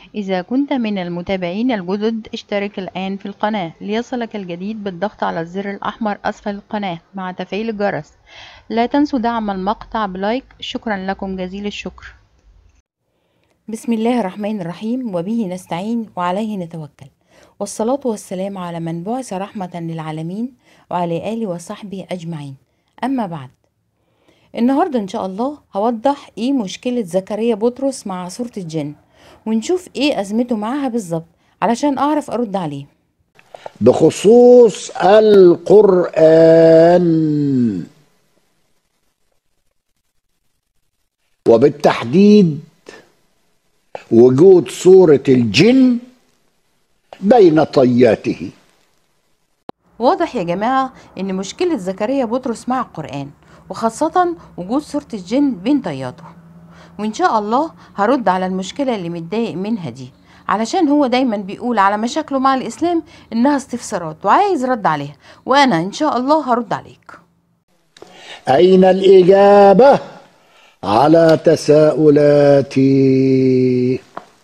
إذا كنت من المتابعين الجدد اشترك الآن في القناة ليصلك الجديد بالضغط على الزر الأحمر أسفل القناة مع تفعيل الجرس لا تنسوا دعم المقطع بلايك شكرا لكم جزيل الشكر بسم الله الرحمن الرحيم وبه نستعين وعليه نتوكل والصلاة والسلام على من بعث رحمة للعالمين وعلى آله وصحبه أجمعين أما بعد النهاردة إن شاء الله هوضح إيه مشكلة زكريا بطرس مع سورة الجن ونشوف إيه أزمته معاها بالظبط علشان أعرف أرد عليه بخصوص القرآن وبالتحديد وجود سورة الجن بين طياته واضح يا جماعة إن مشكلة زكريا بطرس مع القرآن وخاصة وجود سورة الجن بين طياته وإن شاء الله هرد على المشكلة اللي متضايق منها دي علشان هو دايما بيقول على مشاكله مع الإسلام إنها استفسارات وعايز رد عليها وأنا إن شاء الله هرد عليك أين الإجابة على تساؤلاتي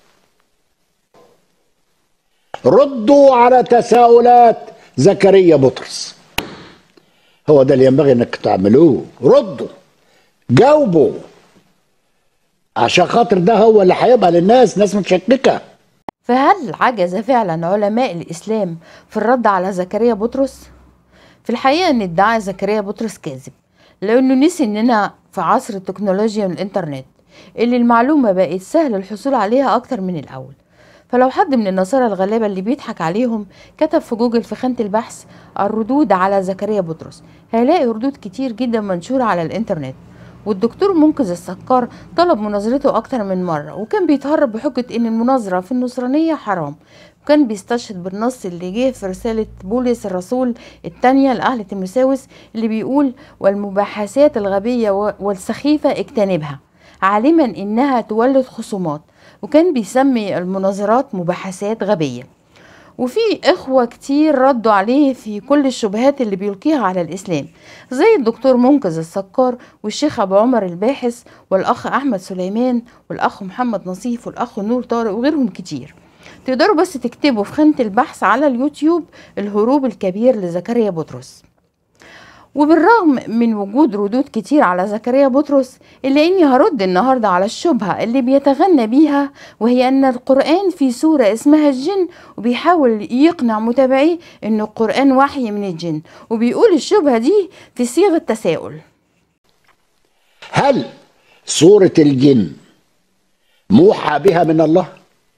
ردوا على تساؤلات زكريا بطرس هو ده اللي ينبغي انك تعملوه ردوا جاوبوا عشان خاطر ده هو اللي هيبقى للناس ناس متشككه فهل عجز فعلا علماء الإسلام في الرد على زكريا بطرس؟ في الحقيقة إن ادعاء زكريا بطرس كاذب لأنه نسي إننا في عصر التكنولوجيا والإنترنت اللي المعلومة بقت سهل الحصول عليها أكتر من الأول فلو حد من النصارى الغلابة اللي بيضحك عليهم كتب في جوجل في خانة البحث الردود على زكريا بطرس هيلاقي ردود كتير جدا منشورة على الإنترنت والدكتور منقذ السكار طلب مناظرته أكتر من مرة وكان بيتهرب بحجة إن المناظرة في النصرانية حرام وكان بيستشهد بالنص اللي جه في رسالة بولس الرسول التانية لأهل تيموساوس اللي بيقول والمباحثات الغبية والسخيفة اجتنبها عالما إنها تولد خصومات وكان بيسمي المناظرات مباحثات غبية وفي إخوة كتير ردوا عليه في كل الشبهات اللي بيلقيها على الإسلام زي الدكتور منقذ السكار والشيخ أبو عمر الباحث والأخ أحمد سليمان والأخ محمد نصيف والأخ نور طارق وغيرهم كتير تقدروا بس تكتبوا في خانة البحث على اليوتيوب الهروب الكبير لزكريا بطرس وبالرغم من وجود ردود كتير على زكريا بطرس إلا إني هرد النهاردة على الشبهة اللي بيتغنى بيها وهي أن القرآن في سورة اسمها الجن وبيحاول يقنع متابعيه أن القرآن وحي من الجن وبيقول الشبهة دي في صيغة تساؤل هل سورة الجن موحى بها من الله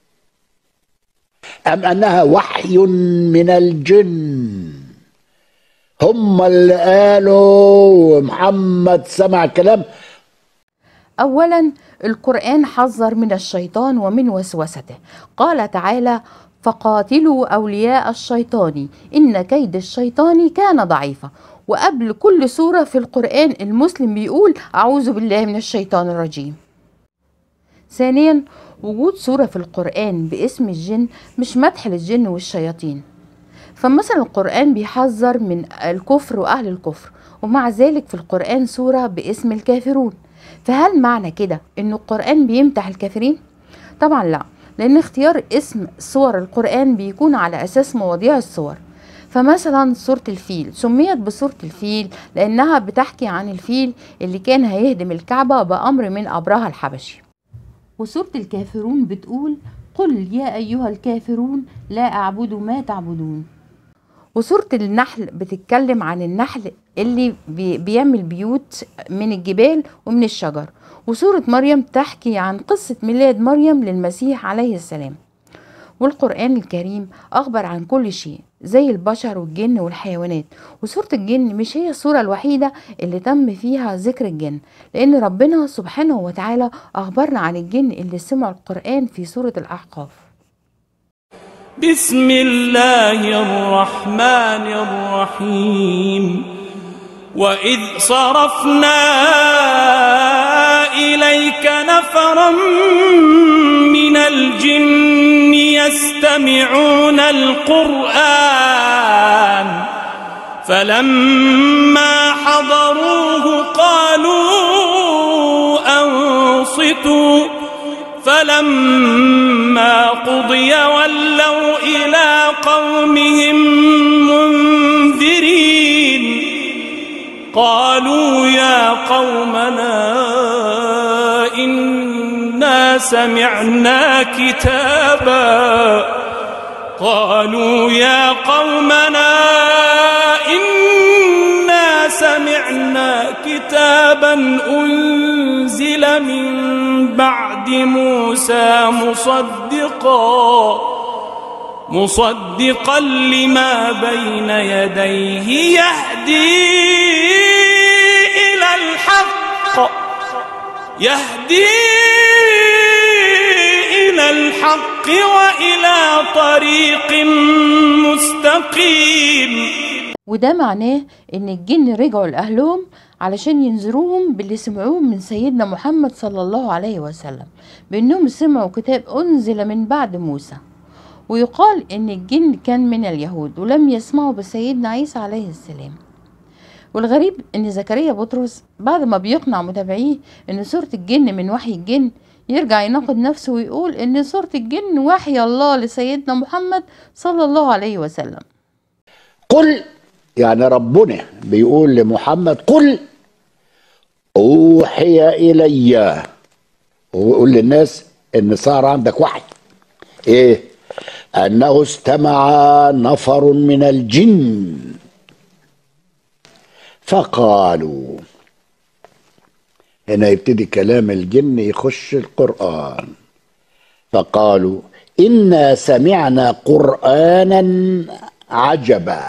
أم أنها وحي من الجن هم اللي قالوا ومحمد سمع كلام أولا القرآن حذر من الشيطان ومن وسوسته قال تعالى فقاتلوا أولياء الشيطان إن كيد الشيطان كان ضعيفا وقبل كل سورة في القرآن المسلم بيقول أعوذ بالله من الشيطان الرجيم ثانيا وجود سورة في القرآن باسم الجن مش مدح للجن والشياطين فمثلا القرآن بيحذر من الكفر وأهل الكفر ومع ذلك في القرآن سورة باسم الكافرون فهل معنى كده إن القرآن بيمتح الكافرين؟ طبعا لا لأن اختيار اسم سور القرآن بيكون على أساس مواضيع السور فمثلا سورة الفيل سميت بسورة الفيل لأنها بتحكي عن الفيل اللي كان هيهدم الكعبة بأمر من أبرهة الحبشي وسورة الكافرون بتقول قل يا أيها الكافرون لا أعبد ما تعبدون وسورة النحل بتتكلم عن النحل اللي بيعمل بيوت من الجبال ومن الشجر وسورة مريم تحكي عن قصة ميلاد مريم للمسيح عليه السلام والقرآن الكريم أخبر عن كل شيء زي البشر والجن والحيوانات وسورة الجن مش هي السورة الوحيدة اللي تم فيها ذكر الجن لأن ربنا سبحانه وتعالى أخبرنا عن الجن اللي سمعوا القرآن في سورة الأحقاف بسم الله الرحمن الرحيم وإذ صرفنا إليك نفرا من الجن يستمعون القرآن فلما حضروه قالوا أنصتوا فلما قومهم منذرين قالوا يا قومنا إنا سمعنا كتابا قالوا يا قومنا إنا سمعنا كتابا أنزل من بعد موسى مصدقا مصدقا لما بين يديه يهدي إلى الحق يهدي إلى الحق وإلى طريق مستقيم وده معناه ان الجن رجعوا لاهلهم علشان ينذروهم باللي سمعوه من سيدنا محمد صلى الله عليه وسلم بانهم سمعوا كتاب انزل من بعد موسى ويقال ان الجن كان من اليهود ولم يسمعوا بسيدنا عيسى عليه السلام والغريب ان زكريا بطرس بعد ما بيقنع متابعيه ان سورة الجن من وحي الجن يرجع يناقض نفسه ويقول ان سورة الجن وحي الله لسيدنا محمد صلى الله عليه وسلم قل يعني ربنا بيقول لمحمد قل أوحي إلي ويقول للناس إن صار عندك وحي إيه أنه استمع نفر من الجن فقالوا هنا يبتدي كلام الجن يخش القرآن فقالوا إنا سمعنا قرآنا عجبا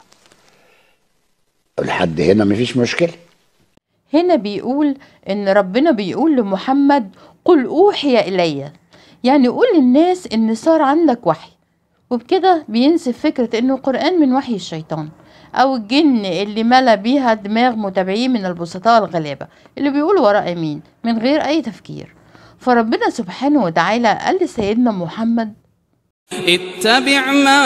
لحد هنا مفيش مشكلة هنا بيقول ان ربنا بيقول لمحمد قل اوحي الي يعني قول للناس ان صار عندك وحي وبكده بينسف فكرة ان القرآن من وحي الشيطان او الجن اللي ملا بيها دماغ متابعيه من البسطاء الغلابة اللي بيقولوا وراء مين من غير اي تفكير فربنا سبحانه وتعالى قال لسيدنا محمد اتبع ما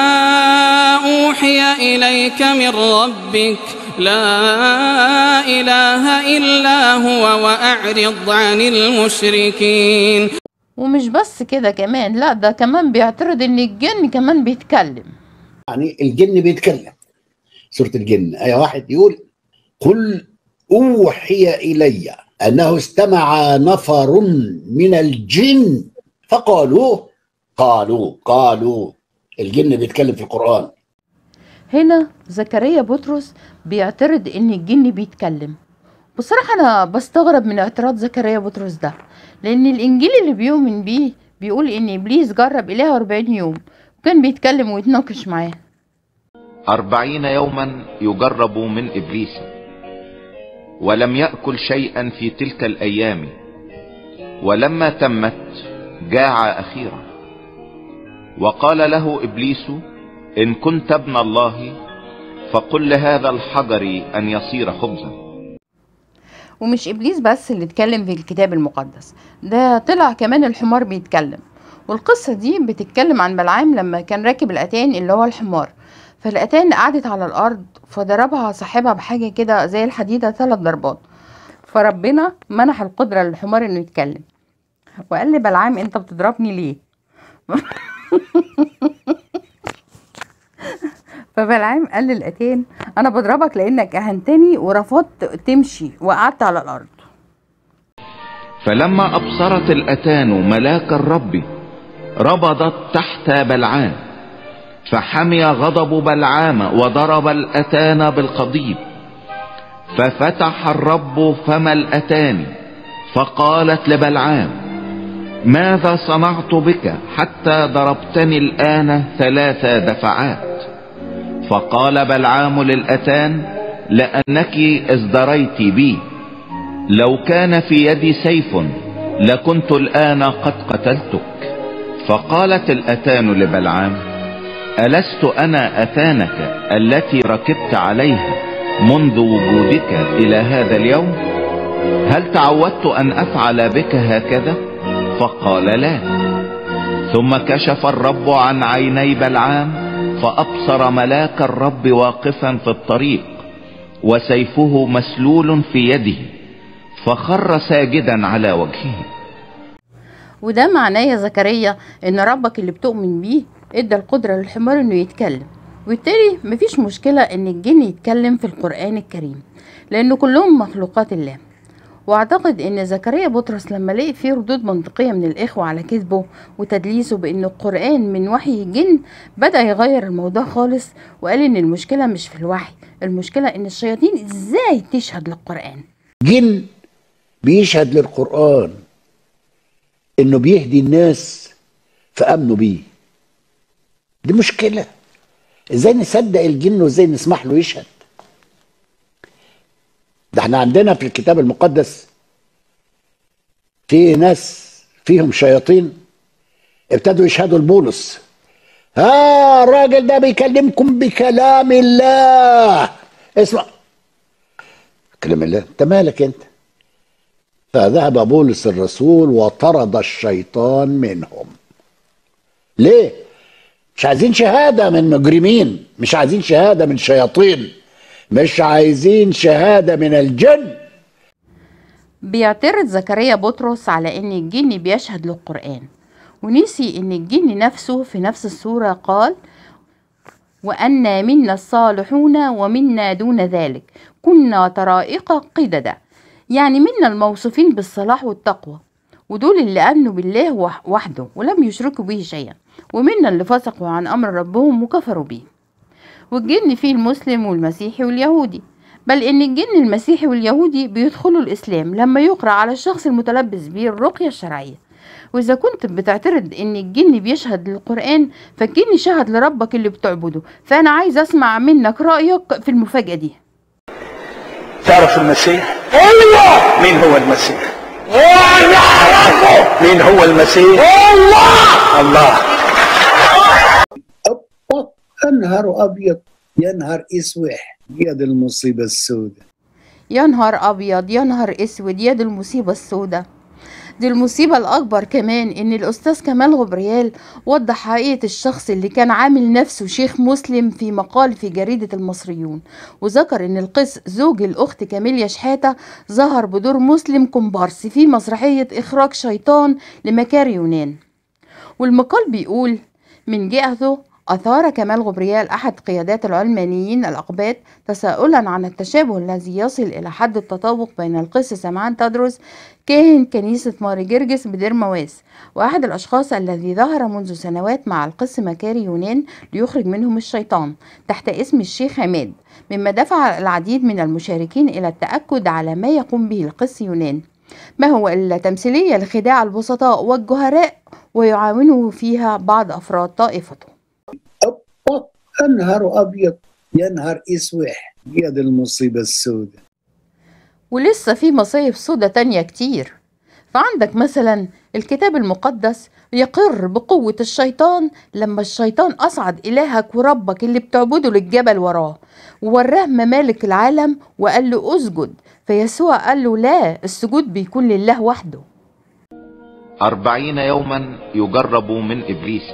أوحي إليك من ربك لا إله إلا هو وأعرض عن المشركين ومش بس كده كمان لا ده كمان بيعترض ان الجن كمان بيتكلم يعني الجن بيتكلم سورة الجن آية واحد يقول قل أوحي إلي أنه استمع نفر من الجن فقالوا قالوا قالوا الجن بيتكلم في القرآن هنا زكريا بطرس بيعترض ان الجن بيتكلم بصراحة انا بستغرب من اعتراض زكريا بطرس ده لان الانجيل اللي بيؤمن بيه بيقول ان ابليس جرب اله 40 يوم وكان بيتكلم ويتناقش معاه أربعين يوما يجرب من إبليس ولم يأكل شيئا في تلك الأيام ولما تمت جاع أخيرا وقال له إبليس إن كنت ابن الله فقل لهذا الحجر أن يصير خبزا ومش ابليس بس اللي اتكلم في الكتاب المقدس ده طلع كمان الحمار بيتكلم والقصة دي بتتكلم عن بلعام لما كان راكب الأتان اللي هو الحمار فالأتان قعدت على الأرض فضربها صاحبها بحاجة كده زي الحديدة ثلاث ضربات فربنا منح القدرة للحمار انه يتكلم وقال لبلعام انت بتضربني ليه فبلعام قال للأتان انا بضربك لانك اهنتني ورفضت تمشي وقعدت على الارض فلما أبصرت الأتان ملاك الرب ربضت تحت بلعام فحمي غضب بلعام وضرب الأتان بالقضيب ففتح الرب فم الأتان فقالت لبلعام ماذا صنعت بك حتى ضربتني الآن ثلاث دفعات فقال بلعام للأتان لأنك ازدريت بي لو كان في يدي سيف لكنت الآن قد قتلتك فقالت الأتان لبلعام ألست أنا أتانك التي ركبت عليها منذ وجودك إلى هذا اليوم هل تعودت أن أفعل بك هكذا فقال لا ثم كشف الرب عن عيني بلعام فأبصر ملاك الرب واقفا في الطريق وسيفه مسلول في يده فخر ساجدا على وجهه وده معناه يا زكريا ان ربك اللي بتؤمن بيه ادى القدرة للحمار انه يتكلم وبالتالي مفيش مشكلة ان الجن يتكلم في القرآن الكريم لانه كلهم مخلوقات الله واعتقد ان زكريا بطرس لما لقي فيه ردود منطقية من الاخوة على كذبه وتدليسه بان القرآن من وحي الجن بدأ يغير الموضوع خالص وقال ان المشكلة مش في الوحي المشكلة ان الشياطين ازاي تشهد للقرآن جن بيشهد للقرآن انه بيهدي الناس فامنوا بيه دي مشكلة ازاي نصدق الجن وازاي نسمح له يشهد ده احنا عندنا في الكتاب المقدس في ناس فيهم شياطين ابتدوا يشهدوا لبولس ها الراجل ده بيكلمكم بكلام الله اسمع كلام الله انت مالك انت فذهب بولس الرسول وطرد الشيطان منهم ليه مش عايزين شهادة من مجرمين مش عايزين شهادة من شياطين مش عايزين شهادة من الجن بيعترض زكريا بطرس على ان الجن بيشهد للقرآن ونسي ان الجن نفسه في نفس السورة قال وأنا منا الصالحون ومنا دون ذلك كنا طرائق قددا يعني منا الموصوفين بالصلاح والتقوى ودول اللي آمنوا بالله وح- وحده ولم يشركوا به شيئا ومنا اللي فسقوا عن أمر ربهم وكفروا به والجن فيه المسلم والمسيحي واليهودي بل ان الجن المسيحي واليهودي بيدخلوا الاسلام لما يقرا على الشخص المتلبس به الرقيه الشرعيه واذا كنت بتعترض ان الجن بيشهد للقران فالجن شهد لربك اللي بتعبده فانا عايز اسمع منك رايك في المفاجاه دي تعرف المسيح؟ ايوه مين هو المسيح؟ وانا اعرفه مين هو المسيح؟ الله الله أوه، انهار ابيض يا نهار اسوح يا دي المصيبه السوداء يا نهار ابيض يا نهار اسود يا دي المصيبه السوداء دي المصيبة الأكبر كمان إن الأستاذ كمال غبريال وضح حقيقة الشخص اللي كان عامل نفسه شيخ مسلم في مقال في جريدة المصريون وذكر إن القس زوج الأخت كاميليا شحاتة ظهر بدور مسلم كومبارس في مسرحية إخراج شيطان لمكار يونان والمقال بيقول من جهته أثار كمال غبريال أحد قيادات العلمانيين الأقباط تساؤلا عن التشابه الذي يصل إلى حد التطابق بين القس سمعان تدرس كاهن كنيسة ماري جرجس بدير مواس وأحد الأشخاص الذي ظهر منذ سنوات مع القس مكاري يونان ليخرج منهم الشيطان تحت اسم الشيخ عماد مما دفع العديد من المشاركين إلى التأكد على ما يقوم به القس يونان ما هو إلا تمثيلية لخداع البسطاء والجهراء ويعاونه فيها بعض أفراد طائفته أوه، انهار ابيض يا نهار اسوح يا دي المصيبه السوداء ولسه في مصايب سودة تانية كتير فعندك مثلا الكتاب المقدس يقر بقوة الشيطان لما الشيطان أصعد إلهك وربك اللي بتعبده للجبل وراه ووراه ممالك العالم وقال له أسجد فيسوع قال له لا السجود بيكون لله وحده أربعين يوما يجرب من إبليس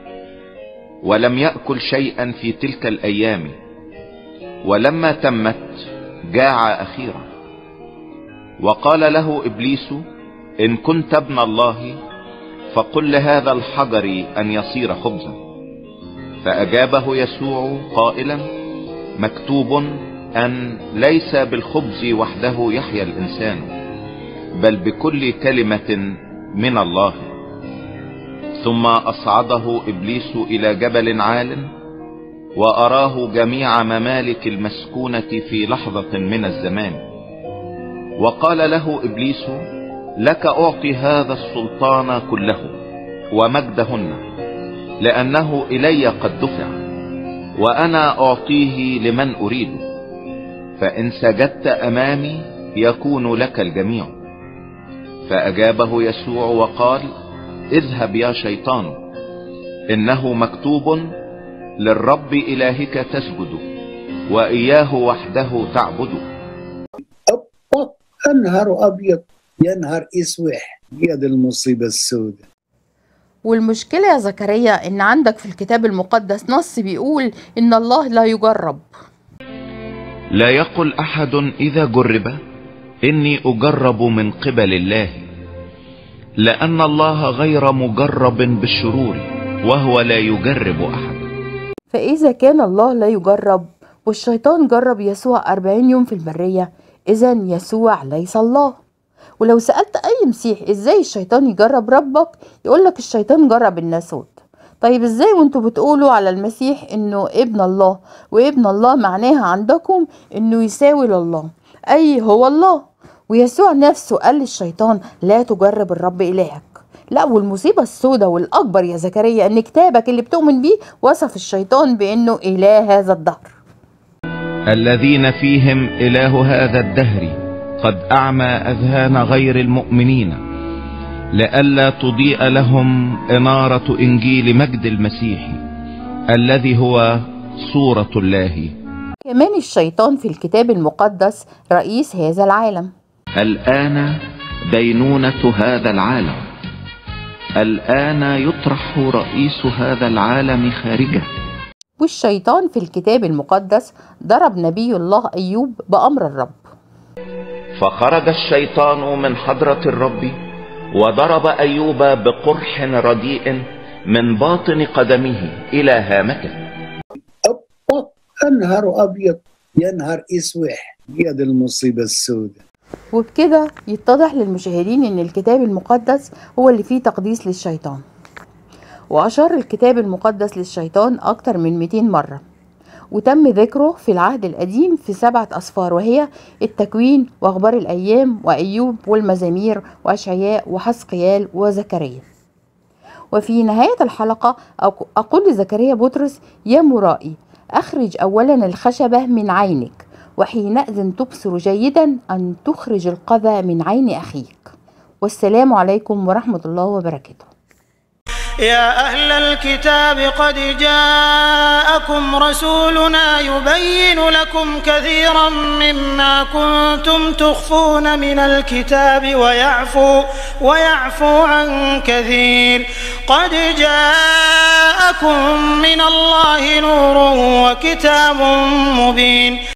ولم يأكل شيئا في تلك الأيام ولما تمت جاع أخيرا وقال له إبليس إن كنت ابن الله فقل لهذا الحجر أن يصير خبزا فأجابه يسوع قائلا مكتوب أن ليس بالخبز وحده يحيا الإنسان بل بكل كلمة من الله ثم أصعده إبليس إلى جبل عال وأراه جميع ممالك المسكونة في لحظة من الزمان وقال له إبليس لك أعطي هذا السلطان كله ومجدهن لأنه إلي قد دفع وأنا أعطيه لمن أريد فإن سجدت أمامي يكون لك الجميع فأجابه يسوع وقال اذهب يا شيطان إنه مكتوب للرب إلهك تسجد وإياه وحده تعبد أوه، انهار ابيض يا نهار اسوح يا دي المصيبه السوداء والمشكلة يا زكريا إن عندك في الكتاب المقدس نص بيقول إن الله لا يجرب لا يقل أحد إذا جرب إني أجرب من قبل الله لأن الله غير مجرب بالشرور وهو لا يجرب أحدا فإذا كان الله لا يجرب والشيطان جرب يسوع أربعين يوم في البرية إذا يسوع ليس الله ولو سألت أي مسيح إزاي الشيطان يجرب ربك يقولك الشيطان جرب الناسوت طيب إزاي وانتوا بتقولوا على المسيح إنه ابن الله وابن الله معناها عندكم إنه يساوي لله أي هو الله ويسوع نفسه قال للشيطان لا تجرب الرب إلهك لا والمصيبة السوداء والأكبر يا زكريا إن كتابك اللي بتؤمن بيه وصف الشيطان بإنه إله هذا الدهر الذين فيهم إله هذا الدهر قد أعمى أذهان غير المؤمنين لئلا تضيء لهم إنارة إنجيل مجد المسيح الذي هو صورة الله كمان الشيطان في الكتاب المقدس رئيس هذا العالم الآن دينونة هذا العالم الآن يطرح رئيس هذا العالم خارجه والشيطان في الكتاب المقدس ضرب نبي الله أيوب بأمر الرب فخرج الشيطان من حضرة الرب وضرب أيوب بقرح رديء من باطن قدمه إلى هامته أب النهار أبيض يا نهار إسوح يا دي المصيبة السوداء وبكده يتضح للمشاهدين ان الكتاب المقدس هو اللي فيه تقديس للشيطان وأشار الكتاب المقدس للشيطان أكتر من 200 مرة وتم ذكره في العهد القديم في سبعة أصفار وهي التكوين وأخبار الأيام وأيوب والمزامير وأشعياء وحسقيال وزكريا وفي نهاية الحلقة أق- أقول لزكريا بطرس يا مرائي أخرج أولا الخشبة من عينك وحينئذ تبصر جيدا أن تخرج القذى من عين أخيك والسلام عليكم ورحمة الله وبركاته يا أهل الكتاب قد جاءكم رسولنا يبين لكم كثيرا مما كنتم تخفون من الكتاب ويعفو ويعفو عن كثير قد جاءكم من الله نور وكتاب مبين